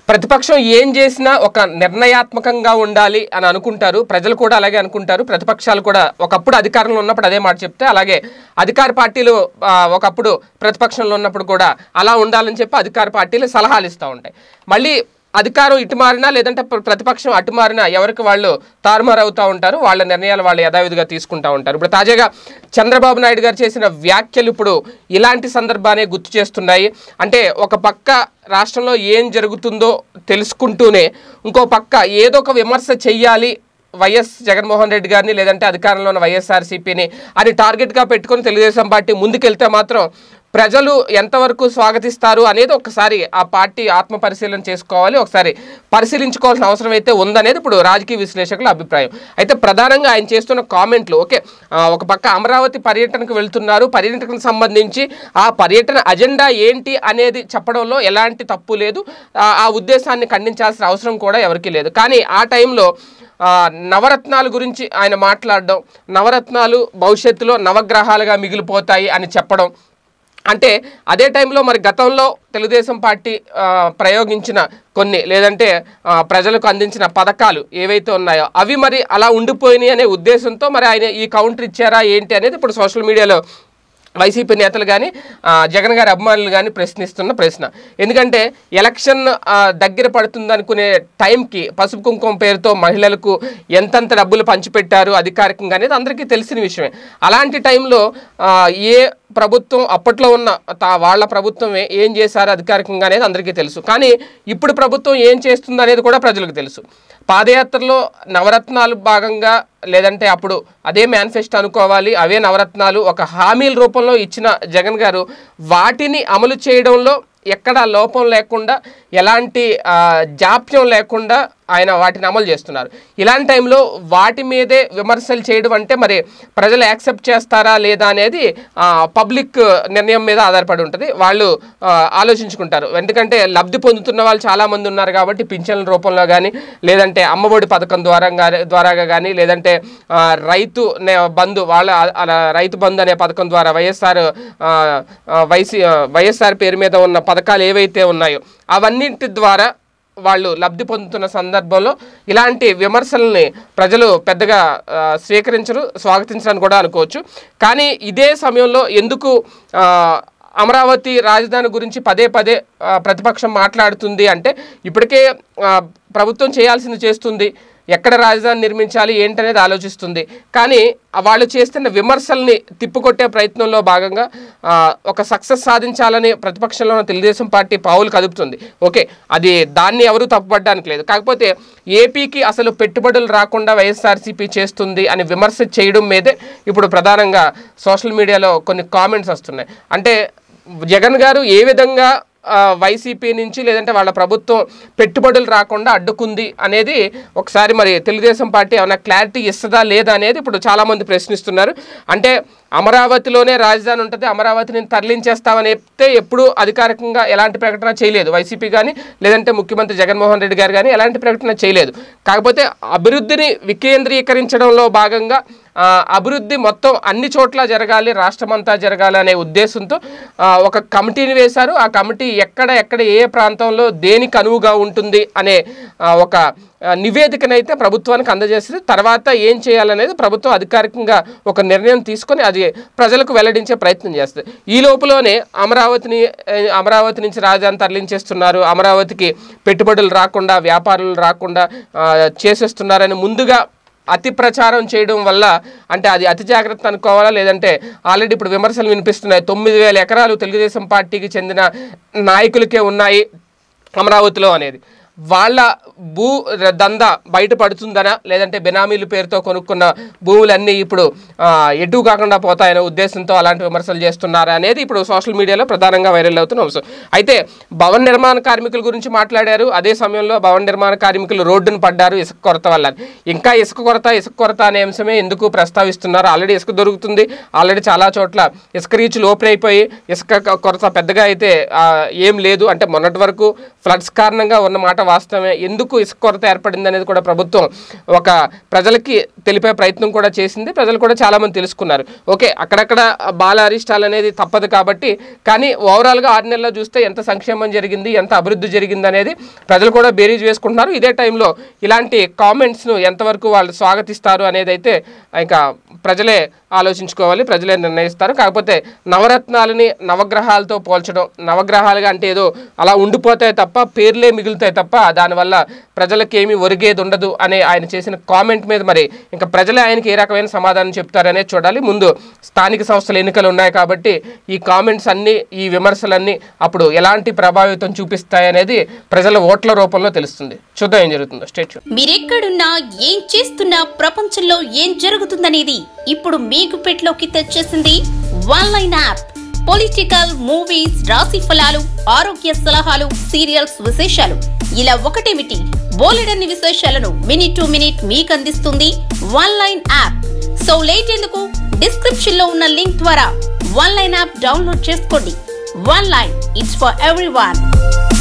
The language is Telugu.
ప్రతిపక్షం ఏం చేసినా ఒక నిర్ణయాత్మకంగా ఉండాలి అని అనుకుంటారు ప్రజలు కూడా అలాగే అనుకుంటారు ప్రతిపక్షాలు కూడా ఒకప్పుడు అధికారంలో ఉన్నప్పుడు అదే మాట చెప్తే అలాగే అధికార పార్టీలు ఆ, ఒకప్పుడు ప్రతిపక్షంలో ఉన్నప్పుడు కూడా అలా ఉండాలని చెప్పి అధికార పార్టీలు సలహాలు ఇస్తూ ఉంటాయి మళ్ళీ అధికారం ఇటు మారినా లేదంటే ప్ర- ప్రతిపక్షం అటు మారినా ఎవరికి వాళ్ళు తారుమారు అవుతూ ఉంటారు వాళ్ళ నిర్ణయాలు వాళ్ళు యథావిధిగా తీసుకుంటూ ఉంటారు ఇప్పుడు తాజాగా చంద్రబాబు నాయుడు గారు చేసిన వ్యాఖ్యలు ఇప్పుడు ఇలాంటి సందర్భాన్ని గుర్తు చేస్తున్నాయి అంటే ఒక పక్క రాష్ట్రంలో ఏం జరుగుతుందో తెలుసుకుంటూనే ఇంకో పక్క ఏదో ఒక విమర్శ చెయ్యాలి వైఎస్ జగన్మోహన్ రెడ్డి గారిని లేదంటే అధికారంలో ఉన్న వైఎస్ఆర్సీపీని అని టార్గెట్గా పెట్టుకొని తెలుగుదేశం పార్టీ ముందుకెళ్తే మాత్రం ప్రజలు ఎంతవరకు స్వాగతిస్తారు అనేది ఒకసారి ఆ పార్టీ ఆత్మ పరిశీలన చేసుకోవాలి ఒకసారి పరిశీలించుకోవాల్సిన అవసరం అయితే ఉందనేది ఇప్పుడు రాజకీయ విశ్లేషకుల అభిప్రాయం అయితే ప్రధానంగా ఆయన చేస్తున్న కామెంట్లు ఓకే ఆ, ఒక పక్క అమరావతి పర్యటనకు వెళ్తున్నారు పర్యటనకు సంబంధించి ఆ పర్యటన అజెండా ఏంటి అనేది చెప్పడంలో ఎలాంటి తప్పు లేదు ఆ ఆ ఉద్దేశాన్ని ఖండించాల్సిన అవసరం కూడా ఎవరికీ లేదు కానీ ఆ టైంలో ఆ, నవరత్నాల గురించి ఆయన మాట్లాడడం నవరత్నాలు భవిష్యత్తులో నవగ్రహాలుగా మిగిలిపోతాయి అని చెప్పడం అంటే అదే టైంలో మరి గతంలో తెలుగుదేశం పార్టీ ఆ, ప్రయోగించిన కొన్ని లేదంటే ఆ, ప్రజలకు అందించిన పథకాలు ఏవైతే ఉన్నాయో అవి మరి అలా ఉండిపోయినాయి అనే ఉద్దేశంతో మరి ఆయన ఈ కౌంటర్ ఇచ్చారా ఏంటి అనేది ఇప్పుడు సోషల్ మీడియాలో వైసీపీ నేతలు కానీ జగన్ గారి అభిమానులు కానీ ప్రశ్నిస్తున్న ప్రశ్న ఎందుకంటే ఎలక్షన్ ఆ, దగ్గర పడుతుంది అనుకునే టైంకి పసుపు కుంకుమ పేరుతో మహిళలకు ఎంతెంత డబ్బులు పంచిపెట్టారు అధికారికంగా అనేది అందరికీ తెలిసిన విషయమే అలాంటి టైంలో ఆ, ఏ ప్రభుత్వం అప్పట్లో ఉన్న తా వాళ్ళ ప్రభుత్వమే ఏం చేశారు అధికారికంగా అనేది అందరికీ తెలుసు కానీ ఇప్పుడు ప్రభుత్వం ఏం చేస్తుంది అనేది కూడా ప్రజలకు తెలుసు పాదయాత్రలో నవరత్నాలు భాగంగా లేదంటే అప్పుడు అదే మేనిఫెస్టో అనుకోవాలి అవే నవరత్నాలు ఒక హామీల రూపంలో ఇచ్చిన జగన్ గారు వాటిని అమలు చేయడంలో ఎక్కడ లోపం లేకుండా ఎలాంటి ఆ, జాప్యం లేకుండా ఆయన వాటిని అమలు చేస్తున్నారు ఇలాంటి టైంలో వాటి మీదే విమర్శలు చేయడం అంటే మరి ప్రజలు యాక్సెప్ట్ చేస్తారా లేదా అనేది పబ్లిక్ నిర్ణయం మీద ఆధారపడి ఉంటుంది వాళ్ళు ఆ, ఆలోచించుకుంటారు ఎందుకంటే లబ్ధి పొందుతున్న వాళ్ళు చాలామంది ఉన్నారు కాబట్టి పింఛన్ల రూపంలో కానీ లేదంటే అమ్మఒడి పథకం ద్వారా గా- ద్వారాగా కానీ లేదంటే ఆ, రైతు నే- బంధు వాళ్ళ అలా రైతు బంధు అనే పథకం ద్వారా వైఎస్ఆర్ ఆ, ఆ, వైసీ ఆ, వైఎస్ఆర్ పేరు మీద ఉన్న పథకాలు ఏవైతే ఉన్నాయో అవన్నింటి ద్వారా వాళ్ళు లబ్ధి పొందుతున్న సందర్భంలో ఇలాంటి విమర్శల్ని ప్రజలు పెద్దగా ఆ, స్వీకరించరు స్వాగతించరని కూడా అనుకోవచ్చు కానీ ఇదే సమయంలో ఎందుకు ఆ, అమరావతి రాజధాని గురించి పదే పదే ఆ, ప్రతిపక్షం మాట్లాడుతుంది అంటే ఇప్పటికే ఆ, ప్రభుత్వం చేయాల్సింది చేస్తుంది ఎక్కడ రాజధాని నిర్మించాలి ఏంటనేది ఆలోచిస్తుంది కానీ ఆ వాళ్ళు చేస్తున్న విమర్శల్ని తిప్పుకొట్టే ప్రయత్నంలో భాగంగా ఆ, ఒక సక్సెస్ సాధించాలని ప్రతిపక్షంలో ఉన్న తెలుగుదేశం పార్టీ పావులు కదుపుతుంది ఓకే అది దాన్ని ఎవరు తప్పుపడడానికి లేదు కాకపోతే ఏపీకి అసలు పెట్టుబడులు రాకుండా వైఎస్ఆర్సీపీ చేస్తుంది అని విమర్శ చేయడం మీదే ఇప్పుడు ప్రధానంగా సోషల్ మీడియాలో కొన్ని కామెంట్స్ వస్తున్నాయి అంటే జగన్ గారు ఏ విధంగా ఆ, వైసీపీ నుంచి లేదంటే వాళ్ళ ప్రభుత్వం పెట్టుబడులు రాకుండా అడ్డుకుంది అనేది ఒకసారి మరి తెలుగుదేశం పార్టీ ఏమైనా క్లారిటీ ఇస్తుందా లేదా అనేది ఇప్పుడు చాలామంది ప్రశ్నిస్తున్నారు అంటే అమరావతిలోనే రాజధాని ఉంటుంది అమరావతిని తరలించేస్తామని చెప్తే ఎప్పుడు అధికారికంగా ఎలాంటి ప్రకటన చేయలేదు వైసీపీ కానీ లేదంటే ముఖ్యమంత్రి జగన్మోహన్ రెడ్డి గారు కానీ ఎలాంటి ప్రకటన చేయలేదు కాకపోతే అభివృద్ధిని వికేంద్రీకరించడంలో భాగంగా ఆ, అభివృద్ధి మొత్తం అన్ని చోట్ల జరగాలి రాష్ట్రమంతా జరగాలి అనే ఉద్దేశంతో ఆ, ఒక కమిటీని వేశారు ఆ కమిటీ ఎక్కడ ఎక్కడ ఏ ప్రాంతంలో దేనికి అనువుగా ఉంటుంది అనే ఆ, ఒక ఆ, నివేదికనైతే ప్రభుత్వానికి అందజేసింది తర్వాత ఏం చేయాలనేది ప్రభుత్వం అధికారికంగా ఒక నిర్ణయం తీసుకొని అది ప్రజలకు వెల్లడించే ప్రయత్నం చేస్తుంది ఈ లోపలనే అమరావతిని ఏ, అమరావతి నుంచి రాజధాని తరలించేస్తున్నారు అమరావతికి పెట్టుబడులు రాకుండా వ్యాపారులు రాకుండా ఆ, చేసేస్తున్నారని ముందుగా అతి ప్రచారం చేయడం వల్ల అంటే అది అతి జాగ్రత్త అనుకోవాలా లేదంటే ఆల్రెడీ ఇప్పుడు విమర్శలు వినిపిస్తున్నాయి తొమ్మిది వేల ఎకరాలు తెలుగుదేశం పార్టీకి చెందిన నాయకులకే ఉన్నాయి అమరావతిలో అనేది వాళ్ళ భూ ర- దంద బయటపడుతుందనా లేదంటే బెనామీల పేరుతో కొనుక్కున్న భూములన్నీ ఇప్పుడు ఆ, ఎటు కాకుండా పోతాయనే ఉద్దేశంతో అలాంటి విమర్శలు చేస్తున్నారా అనేది ఇప్పుడు సోషల్ మీడియాలో ప్రధానంగా వైరల్ అవుతున్న అంశం అయితే భవన నిర్మాణ కార్మికుల గురించి మాట్లాడారు అదే సమయంలో భవన నిర్మాణ కార్మికులు రోడ్డును పడ్డారు ఇసుక కొరత వల్ల అని. ఇంకా ఇసుక కొరత ఇసుక కొరత అనే అంశమే ఎందుకు ప్రస్తావిస్తున్నారు ఆల్రెడీ ఇసుక దొరుకుతుంది ఆల్రెడీ చాలా చోట్ల ఇసుక రీచ్లు ఓపెన్ అయిపోయి ఇసుక క- కొరత పెద్దగా అయితే ఆ, ఏం లేదు అంటే మొన్నటి వరకు ఫ్లడ్స్ కారణంగా ఉన్న మాట వాస్తవమే ఎందుకు ఇసుక కొరత ఏర్పడింది అనేది కూడా ప్రభుత్వం ఒక ప్రజలకి తెలిపే ప్రయత్నం కూడా చేసింది ప్రజలు కూడా చాలా మంది తెలుసుకున్నారు ఓకే అక్కడక్కడ బాల అరిష్టాలు అనేది తప్పదు కాబట్టి కానీ ఓవరాల్గా ఆరు నెలల్లో చూస్తే ఎంత సంక్షేమం జరిగింది ఎంత అభివృద్ధి జరిగింది అనేది ప్రజలు కూడా బేరీజ్ వేసుకుంటున్నారు ఇదే టైంలో ఇలాంటి కామెంట్స్ను ఎంతవరకు వాళ్ళు స్వాగతిస్తారు అనేది అయితే ఇంకా ప్రజలే ఆలోచించుకోవాలి ప్రజలే నిర్ణయిస్తారు కాకపోతే నవరత్నాలని నవగ్రహాలతో పోల్చడం నవగ్రహాలుగా అంటే ఏదో అలా ఉండిపోతాయి తప్ప పేర్లే మిగులుతాయి తప్ప దానివల్ల ప్రజలకి ఏమీ ఒరిగేది ఉండదు అనే ఆయన చేసిన కామెంట్ మీద మరి ఇంకా ప్రజలే ఆయనకి ఏ రకమైన సమాధానం చెప్తారనేది చూడాలి ముందు స్థానిక సంస్థల ఎన్నికలు ఉన్నాయి కాబట్టి ఈ కామెంట్స్ అన్నీ ఈ విమర్శలన్నీ అప్పుడు ఎలాంటి ప్రభావితం చూపిస్తాయి అనేది ప్రజల ఓట్ల రూపంలో తెలుస్తుంది చూద్దాం ఏం జరుగుతుందో స్టేట్ మీరెక్కడున్నా ఏం చేస్తున్నా ప్రపంచంలో ఏం జరుగుతుందనేది ఇప్పుడు మీ గుప్పెట్లోకి తెచ్చేసింది one line app political movies రాశి ఫలాలు ఆరోగ్య సలహాలు సీరియల్స్ విశేషాలు ఇలా ఒకటేమిటి బోలెడన్ని విశేషాలను మినిట్ టు మినిట్ మీకు అందిస్తుంది one line app so late ఎందుకు డిస్క్రిప్షన్ లో ఉన్న లింక్ ద్వారా వన్ లైన్ యాప్ డౌన్లోడ్ చేసుకోండి one line it's for every